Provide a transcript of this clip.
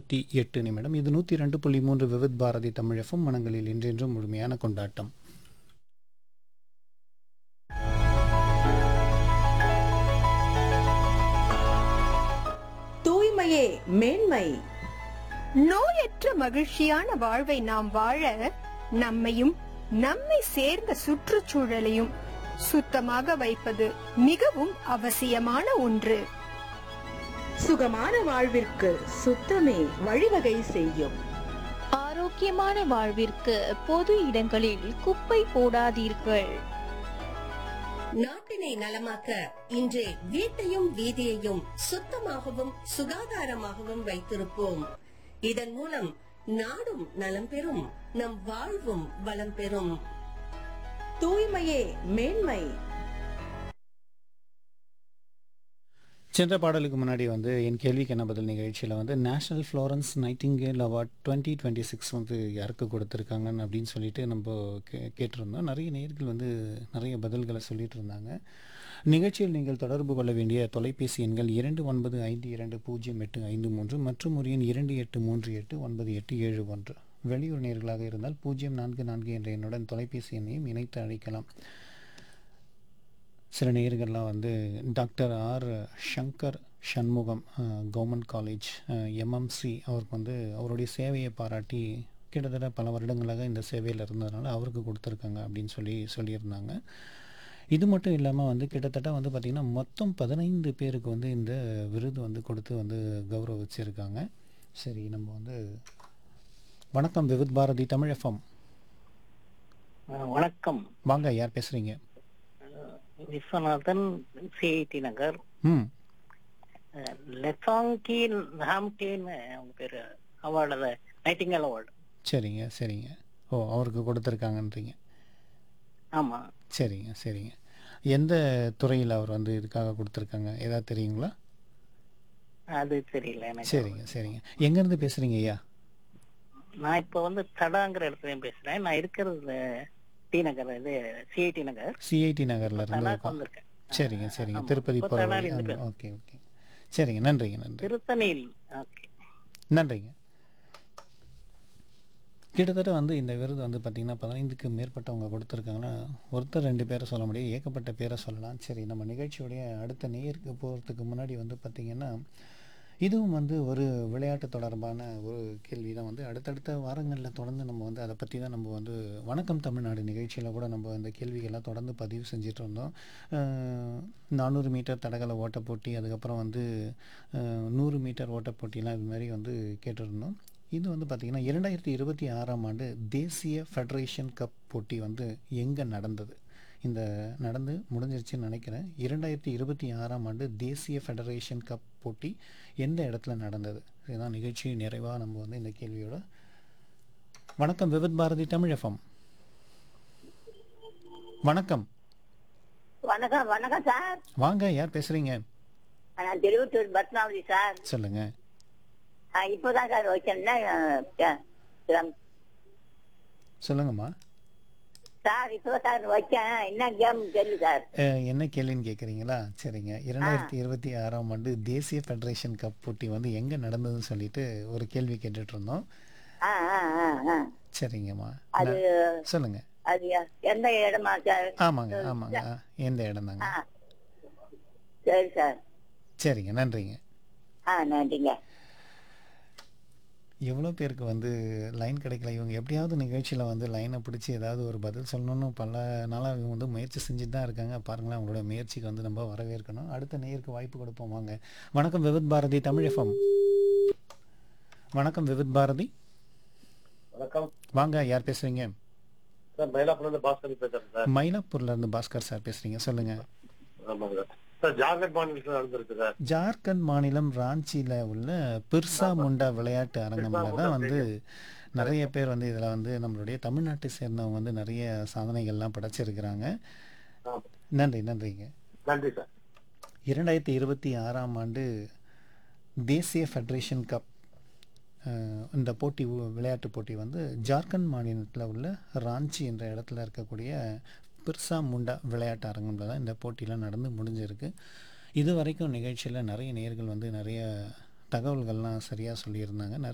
இருபத்தி எட்டு நிமிடம் இது நூற்றி ரெண்டு புள்ளி மூன்று விவித் பாரதி தமிழகம் மனங்களில் என்றென்றும் முழுமையான கொண்டாட்டம் தூய்மையே மேன்மை நோயற்ற மகிழ்ச்சியான வாழ்வை நாம் வாழ நம்மையும் நம்மை சேர்ந்த சுற்றுச்சூழலையும் சுத்தமாக வைப்பது மிகவும் அவசியமான ஒன்று சுகமான வாழ்விற்கு சுத்தமே வழிவகை செய்யும் ஆரோக்கியமான வாழ்விற்கு பொது இடங்களில் குப்பை போடாதீர்கள் நாட்டினை நலமாக்க இன்றே வீட்டையும் வீதியையும் சுத்தமாகவும் சுகாதாரமாகவும் வைத்திருப்போம் இதன் மூலம் நாடும் நலம் பெறும் நம் வாழ்வும் வளம் பெறும் தூய்மையே மேன்மை சென்ற பாடலுக்கு முன்னாடி வந்து என் கேள்விக்கு என்ன பதில் நிகழ்ச்சியில் வந்து national Florence Nightingale award twenty twenty six வந்து யாருக்கு கொடுத்துருக்காங்கன்னு அப்படின்னு சொல்லிட்டு நம்ம கே கேட்டிருந்தோம் நிறைய நேர்கள் வந்து நிறைய பதில்களை சொல்லிட்டு இருந்தாங்க நிகழ்ச்சியில் நீங்கள் தொடர்பு கொள்ள வேண்டிய தொலைபேசி எண்கள் இரண்டு ஒன்பது ஐந்து இரண்டு பூஜ்ஜியம் எட்டு ஐந்து மூன்று மற்றும் ஒரு எண் இரண்டு எட்டு மூன்று எட்டு ஒன்பது எட்டு ஏழு ஒன்று வெளியூர் நேர்களாக இருந்தால் பூஜ்ஜியம் நான்கு நான்கு என்ற எண்ணுடன் தொலைபேசி எண்ணையும் இணைத்து அழைக்கலாம் சில நேர்கள்லாம் வந்து doctor R Shankar Shanmugam government college MMC அவருக்கு வந்து அவருடைய சேவையை பாராட்டி கிட்டத்தட்ட பல வருடங்களாக இந்த சேவையில் இருந்ததுனால அவருக்கு கொடுத்துருக்காங்க அப்படின்னு சொல்லி சொல்லியிருந்தாங்க இது மட்டும் இல்லாமல் வந்து கிட்டத்தட்ட வந்து பார்த்திங்கன்னா மொத்தம் பதினைந்து பேருக்கு வந்து இந்த விருது வந்து கொடுத்து வந்து கௌரவிச்சிருக்காங்க சரி நம்ம வந்து வணக்கம் விவித் பாரதி தமிழ் எஃப்எம் அஹ் வணக்கம் வாங்க யார் பேசுகிறீங்க விஸ்வநாதன் சிஐடி நகர் ம் அஹ் லெசாங்கி ராம்கேன்னு அவங்க பேரு அவார்டு நைட்டிங்கல் அவார்டு சரிங்க சரிங்க ஓ அவருக்கு கொடுத்துருக்காங்கன்றீங்க ஆமா சரிங்க சரிங்க எந்த துறையில் அவர் வந்து இதுக்காக கொடுத்துருக்காங்க ஏதாவது தெரியுங்களா அது தெரியல எனக்கு சரிங்க சரிங்க எங்கேருந்து பேசுகிறீங்க ஐயா நான் இப்ப வந்து தடாங்கிற இடத்துல பேசுறேன் நான் இருக்கிறது டி நகர் இது சிஐடி நகர் சிஐடி நகரில் இருந்து தடாக்கு இருக்கோம் வந்திருக்கேன் சரிங்க சரிங்க ஆமா. திருப்பதி இப்ப போகிற தடால வழி இருந்து அந்த- ஓகே ஓகே சரிங்க நன்றிங்க நன்றி திருத்தணியில் ஓகே நன்றிங்க கிட்டத்தட்ட வந்து இந்த விருது வந்து பார்த்திங்கன்னா பதினைந்துக்கு மேற்பட்டவங்க கொடுத்துருக்காங்கன்னா ஒருத்தர் ரெண்டு பேரை சொல்ல முடியாது ஏகப்பட்ட பேரை சொல்லலாம் சரி நம்ம நிகழ்ச்சியுடைய அடுத்த நேருக்கு போகிறதுக்கு முன்னாடி வந்து பார்த்திங்கன்னா இதுவும் வந்து ஒரு விளையாட்டு தொடர்பான ஒரு கேள்வி தான் வந்து அடுத்தடுத்த வாரங்களில் தொடர்ந்து நம்ம வந்து அதை பற்றி தான் நம்ம வந்து வணக்கம் தமிழ்நாடு நிகழ்ச்சியில் கூட நம்ம இந்த கேள்விகள்லாம் தொடர்ந்து பதிவு செஞ்சுட்டு இருந்தோம் அஹ், நானூறு மீட்டர் தடகள ஓட்டப் போட்டி அதுக்கப்புறம் வந்து அஹ், நூறு மீட்டர் ஓட்டப் போட்டிலாம் இது மாதிரி வந்து கேட்டிருந்தோம் இது வந்து பார்த்திங்கன்னா இரண்டாயிரத்தி இருபத்தி ஆறாம் ஆண்டு தேசிய ஃபெடரேஷன் கப் போட்டி வந்து எங்கே நடந்தது இந்த நடந்து முடிஞ்சிருச்சுன்னு நினைக்கிறேன் இரண்டாயிரத்தி இருபத்தி ஆறாம் ஆண்டு தேசிய ஃபெடரேஷன் கப் போட்டி எந்த இடத்துல நடந்தது இதுதான் நிகழ்ச்சி நிறைவாக நம்ம வந்து இந்த கேள்வியோட வணக்கம் விவித் பாரதி தமிழ் எஃப்எம் வணக்கம் வணக்கம் வணக்கம் சார் வாங்க யார் பேசுறீங்க நான் திருவத்தூர் பத்மாவதி சார் சொல்லுங்க நான் இப்போதான் சார் வச்சேன் சொல்லுங்கம்மா சார் இப்போ சார் வச்சேன் என்ன கேம் தெரியல சார் அஹ், என்ன கேள்வின்னு கேட்குறீங்களா சரிங்க இரண்டாயிரத்தி இருபத்தி ஆறாம் ஆண்டு தேசிய ஃபெடரேஷன் கப் போட்டி வந்து எங்கே நடந்ததுன்னு சொல்லிட்டு ஒரு கேள்வி கேட்டுட்டு இருந்தோம் ஆ ஆ ஆ ஆ சரிங்கம்மா அது நான்- சொல்லுங்க அது எந்த இடமா சார் ஆமாங்க ஆமாங்க ஆ, எந்த இடம் தாங்க ஆ சரி சார் சரிங்க நன்றிங்க ஆ நன்றிங்க எவ்வளோ பேருக்கு வந்து லைன் கிடைக்கல இவங்க எப்படியாவது நிகழ்ச்சியில் வந்து லைனை பிடிச்சி ஏதாவது ஒரு பதில் சொல்லணும்னு பல நாளாக இவங்க வந்து முயற்சி செஞ்சுட்டு தான் இருக்காங்க பாருங்களேன் அவங்களோட முயற்சிக்கு வந்து நம்ம வரவேற்கணும் அடுத்த நேருக்கு வாய்ப்பு கொடுப்போம் வாங்க வணக்கம் விவித் பாரதி தமிழ் எஃப்எம் வணக்கம் விவித் பாரதி வணக்கம் வாங்க யார் பேசுறீங்க சார் மயிலாப்பூர்ல இருந்து பாஸ்கர் பேசுறேன் சார் மயிலாப்பூர்ல இருந்து பாஸ்கர் சார் பேசுறீங்க சொல்லுங்க ஆமாங்க சார் சார் ஜார்க்கண்ட் மாநிலத்தில் நடந்திருக்கு சார் ஜார்க்கண்ட் மாநிலம் ராஞ்சியில் உள்ள பிர்சா முண்டா விளையாட்டு அரங்கம்ல தான் வந்து நிறைய பேர் வந்து இதில் வந்து நம்மளுடைய தமிழ்நாட்டை சேர்ந்தவங்க வந்து நிறைய சாதனைகள்லாம் படைச்சிருக்கிறாங்க ஆமா. நன்றி நன்றிங்க நன்றி சார் இரண்டாயிரத்தி இருபத்தி ஆறாம் ஆண்டு தேசிய ஃபெடரேஷன் கப் அஹ், இந்த போட்டி உ- விளையாட்டு போட்டி வந்து ஜார்க்கண்ட் மாநிலத்தில் உள்ள ராஞ்சி என்ற இடத்துல இருக்கக்கூடிய பிர்சா முண்டா விளையாட்டு அரங்கம்ல தான் இந்த போட்டிலாம் நடந்து முடிஞ்சிருக்கு இது வரைக்கும் நிகழ்ச்சியில் நிறைய நேர்கள் வந்து நிறைய தகவல்கள்லாம் சரியாக சொல்லியிருந்தாங்க நிறைய